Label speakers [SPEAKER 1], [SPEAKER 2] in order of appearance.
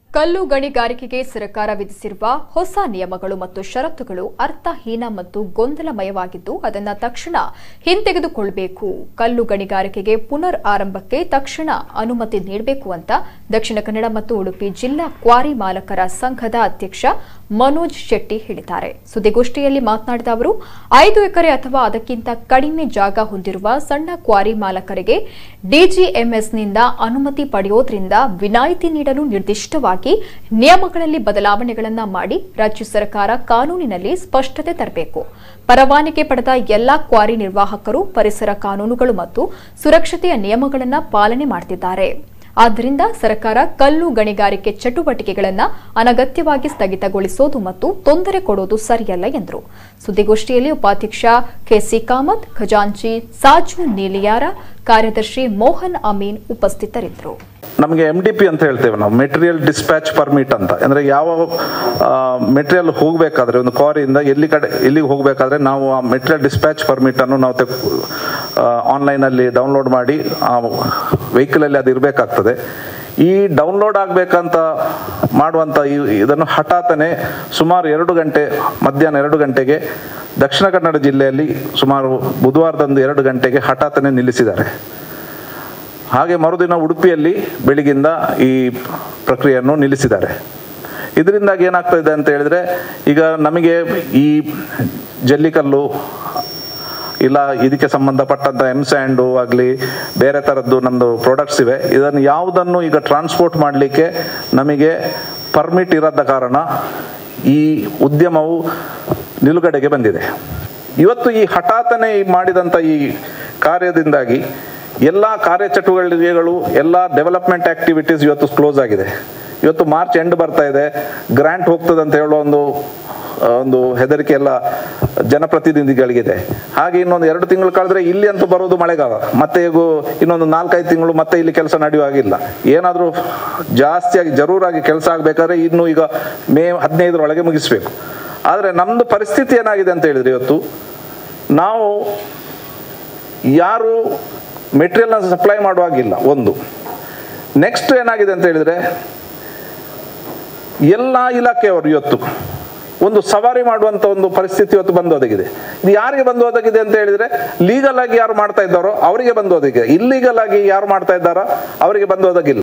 [SPEAKER 1] ಕಲ್ಲು ಗಣಿಗಾರಿಕೆಗೆ ಸರ್ಕಾರ ವಿಧಿಸಿರುವ ಹೊಸ ನಿಯಮಗಳು ಮತ್ತು ಷರತ್ತುಗಳು ಅರ್ಥಹೀನ ಮತ್ತು ಗೊಂದಲಮಯವಾಗಿದ್ದು ಅದನ್ನು ತಕ್ಷಣ ಹಿಂತೆಗೆದುಕೊಳ್ಳಬೇಕು ಕಲ್ಲು ಗಣಿಗಾರಿಕೆಗೆ ಪುನರ್ ಆರಂಭಕ್ಕೆ ತಕ್ಷಣ ಅನುಮತಿ ನೀಡಬೇಕು ಅಂತ ದಕ್ಷಿಣ ಕನ್ನಡ ಮತ್ತು ಉಡುಪಿ ಜಿಲ್ಲಾ ಕ್ವಾರಿ ಮಾಲಕರ ಸಂಘದ ಅಧ್ಯಕ್ಷ ಮನೋಜ್ ಶೆಟ್ಟಿ ಹೇಳಿದ್ದಾರೆ ಸುದ್ದಿಗೋಷ್ಠಿಯಲ್ಲಿ ಮಾತನಾಡಿದ ಅವರು ಐದು ಎಕರೆ ಅಥವಾ ಅದಕ್ಕಿಂತ ಕಡಿಮೆ ಜಾಗ ಹೊಂದಿರುವ ಸಣ್ಣ ಕ್ವಾರಿ ಮಾಲಕರಿಗೆ ಡಿಜಿಎಂಎಸ್ನಿಂದ ಅನುಮತಿ ಪಡೆಯೋದ್ರಿಂದ ವಿನಾಯಿತಿ ನೀಡಲು ನಿರ್ದಿಷ್ಟವಾಗಿ ನಿಯಮಗಳಲ್ಲಿ ಬದಲಾವಣೆಗಳನ್ನು ಮಾಡಿ ರಾಜ್ಯ ಸರ್ಕಾರ ಕಾನೂನಿನಲ್ಲಿ ಸ್ಪಷ್ಟತೆ ತರಬೇಕು ಪರವಾನಗಿ ಪಡೆದ ಎಲ್ಲಾ ಕ್ವಾರಿ ನಿರ್ವಾಹಕರು ಪರಿಸರ ಕಾನೂನುಗಳು ಮತ್ತು ಸುರಕ್ಷತೆಯ ನಿಯಮಗಳನ್ನು ಪಾಲನೆ ಮಾಡುತ್ತಿದ್ದಾರೆ ಆದ್ದರಿಂದ ಸರ್ಕಾರ ಕಲ್ಲು ಗಣಿಗಾರಿಕೆ ಚಟುವಟಿಕೆಗಳನ್ನು ಅನಗತ್ಯವಾಗಿ ಸ್ಥಗಿತಗೊಳಿಸೋದು ಮತ್ತು ತೊಂದರೆ ಕೊಡೋದು ಸರಿಯಲ್ಲ ಎಂದರು ಸುದ್ದಿಗೋಷ್ಠಿಯಲ್ಲಿ ಉಪಾಧ್ಯಕ್ಷ ಕೆಸಿ ಕಾಮತ್ ಖಜಾಂಚಿ ಸಾಜು ನೀಲಿಯಾರ ಕಾರ್ಯದರ್ಶಿ ಮೋಹನ್ ಅಮೀನ್ ಉಪಸ್ಥಿತರಿದ್ದರು
[SPEAKER 2] ನಮಗೆ ಎಮ್ ಡಿ ಪಿ ಅಂತ ಹೇಳ್ತೇವೆ ನಾವು ಮೆಟೀರಿಯಲ್ ಡಿಸ್ಪ್ಯಾಚ್ ಪರ್ಮಿಟ್ ಅಂತ ಅಂದರೆ ಯಾವ ಮೆಟೀರಿಯಲ್ ಹೋಗಬೇಕಾದ್ರೆ ಒಂದು ಕ್ವಾರಿಯಿಂದ ಎಲ್ಲಿ ಕಡೆ ಎಲ್ಲಿಗೆ ಹೋಗಬೇಕಾದ್ರೆ ನಾವು ಆ ಮೆಟೀರಿಯಲ್ ಡಿಸ್ಪ್ಯಾಚ್ ಪರ್ಮಿಟ್ ಅನ್ನು ನಾವು ತೆಗ್ ಆನ್ಲೈನಲ್ಲಿ ಡೌನ್ಲೋಡ್ ಮಾಡಿ ಆ ವೆಹಿಕಲಲ್ಲಿ ಅದು ಇರಬೇಕಾಗ್ತದೆ ಈ ಡೌನ್ಲೋಡ್ ಆಗಬೇಕಂತ ಮಾಡುವಂಥ ಈ ಇದನ್ನು ಹಠಾತ್ತನೆ ಸುಮಾರು ಎರಡು ಗಂಟೆ ಮಧ್ಯಾಹ್ನ ಎರಡು ಗಂಟೆಗೆ ದಕ್ಷಿಣ ಕನ್ನಡ ಜಿಲ್ಲೆಯಲ್ಲಿ ಸುಮಾರು ಬುಧವಾರದಂದು ಎರಡು ಗಂಟೆಗೆ ಹಠಾತ್ತನೆ ನಿಲ್ಲಿಸಿದ್ದಾರೆ ಹಾಗೆ ಮರುದಿನ ಉಡುಪಿಯಲ್ಲಿ ಬೆಳಗಿಂದ ಈ ಪ್ರಕ್ರಿಯೆಯನ್ನು ನಿಲ್ಲಿಸಿದ್ದಾರೆ ಇದರಿಂದಾಗಿ ಏನಾಗ್ತಾ ಇದೆ ಅಂತ ಹೇಳಿದ್ರೆ ಈಗ ನಮಗೆ ಈ ಜಲ್ಲಿಕಲ್ಲು ಇಲ್ಲ ಇದಕ್ಕೆ ಸಂಬಂಧಪಟ್ಟಂತ ಎಮ್ ಸ್ಯಾಂಡು ಆಗಲಿ ಬೇರೆ ಥರದ್ದು ನಮ್ಮದು ಪ್ರಾಡಕ್ಟ್ಸ್ ಇವೆ ಇದನ್ನು ಯಾವುದನ್ನು ಈಗ ಟ್ರಾನ್ಸ್ಪೋರ್ಟ್ ಮಾಡಲಿಕ್ಕೆ ನಮಗೆ ಪರ್ಮಿಟ್ ಇರದ ಕಾರಣ ಈ ಉದ್ಯಮವು ನಿಲುಗಡೆಗೆ ಬಂದಿದೆ ಇವತ್ತು ಈ ಹಠಾತ್ತನೆ ಈ ಮಾಡಿದಂಥ ಈ ಕಾರ್ಯದಿಂದಾಗಿ ಎಲ್ಲ ಕಾರ್ಯಚಟುವಟಿಕೆಗಳು ಎಲ್ಲ ಡೆವಲಪ್ಮೆಂಟ್ ಆಕ್ಟಿವಿಟೀಸ್ ಇವತ್ತು ಕ್ಲೋಸ್ ಆಗಿದೆ ಇವತ್ತು ಮಾರ್ಚ್ ಎಂಡ್ ಬರ್ತಾ ಇದೆ ಗ್ರಾಂಟ್ ಹೋಗ್ತದೆ ಅಂತ ಹೇಳೋ ಒಂದು ಒಂದು ಹೆದರಿಕೆ ಎಲ್ಲ ಜನಪ್ರತಿನಿಧಿಗಳಿಗಿದೆ ಹಾಗೆ ಇನ್ನೊಂದು ಎರಡು ತಿಂಗಳು ಕಳೆದ್ರೆ ಇಲ್ಲಿ ಅಂತೂ ಬರೋದು ಮಳೆಗಾಲ ಮತ್ತೆ ಈಗ ಇನ್ನೊಂದು ನಾಲ್ಕೈದು ತಿಂಗಳು ಮತ್ತೆ ಇಲ್ಲಿ ಕೆಲಸ ನಡೆಯುವಾಗಿಲ್ಲ ಏನಾದರೂ ಜಾಸ್ತಿಯಾಗಿ ಜರೂರಾಗಿ ಕೆಲಸ ಆಗಬೇಕಾದ್ರೆ ಇನ್ನು ಈಗ ಮೇ ಹದಿನೈದರೊಳಗೆ ಮುಗಿಸ್ಬೇಕು ಆದರೆ ನಮ್ಮದು ಪರಿಸ್ಥಿತಿ ಏನಾಗಿದೆ ಅಂತ ಹೇಳಿದ್ರೆ ಇವತ್ತು ನಾವು ಯಾರು ಮೆಟೀರಿಯಲ್ನ ಸಪ್ಲೈ ಮಾಡುವಾಗಿಲ್ಲ ಒಂದು ನೆಕ್ಸ್ಟ್ ಏನಾಗಿದೆ ಅಂತ ಹೇಳಿದ್ರೆ ಎಲ್ಲ ಇಲಾಖೆಯವರು ಇವತ್ತು ಒಂದು ಸವಾರಿ ಮಾಡುವಂತ ಒಂದು ಪರಿಸ್ಥಿತಿ ಇವತ್ತು ಬಂದು ಒದಗಿದೆ ಇದು ಯಾರಿಗೆ ಬಂದು ಒದಗಿದೆ ಅಂತ ಹೇಳಿದ್ರೆ ಲೀಗಲ್ ಆಗಿ ಯಾರು ಮಾಡ್ತಾ ಇದ್ದಾರೋ ಅವರಿಗೆ ಬಂದು ಒದಗಿದೆ ಇಲ್ಲೀಗಲ್ ಆಗಿ ಯಾರು ಮಾಡ್ತಾ ಇದ್ದಾರೋ ಅವರಿಗೆ ಬಂದು ಒದಗಿಲ್ಲ